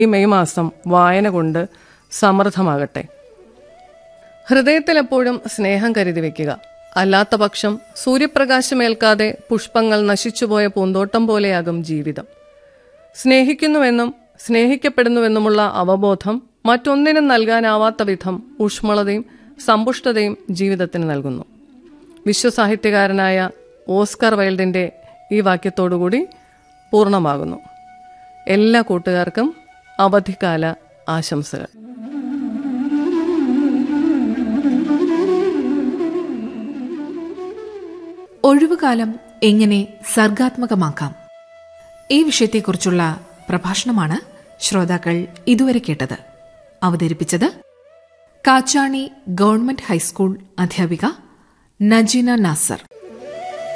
ഈ മെയ് മാസം വായന കൊണ്ട് സമൃദ്ധമാകട്ടെ ഹൃദയത്തിൽ എപ്പോഴും സ്നേഹം കരുതി വെക്കുക അല്ലാത്ത പക്ഷം സൂര്യപ്രകാശമേൽക്കാതെ പുഷ്പങ്ങൾ നശിച്ചുപോയ പൂന്തോട്ടം പോലെയാകും ജീവിതം സ്നേഹിക്കുന്നുവെന്നും സ്നേഹിക്കപ്പെടുന്നുവെന്നുമുള്ള അവബോധം മറ്റൊന്നിനും നൽകാനാവാത്ത വിധം ഊഷ്മളതയും സമ്പുഷ്ടതയും ജീവിതത്തിന് നൽകുന്നു വിശ്വസാഹിത്യകാരനായ ഓസ്കർ വൈൽഡിന്റെ ഈ വാക്യത്തോടുകൂടി പൂർണ്ണമാകുന്നു എല്ലാ കൂട്ടുകാർക്കും അവധിക്കാല ആശംസകൾ ഒഴിവുകാലം എങ്ങനെ സർഗാത്മകമാക്കാം ഈ വിഷയത്തെക്കുറിച്ചുള്ള പ്രഭാഷണമാണ് ശ്രോതാക്കൾ ഇതുവരെ കേട്ടത് അവതരിപ്പിച്ചത് കാച്ചാണി ഗവൺമെന്റ് ഹൈസ്കൂൾ അധ്യാപിക നജീന നാസർ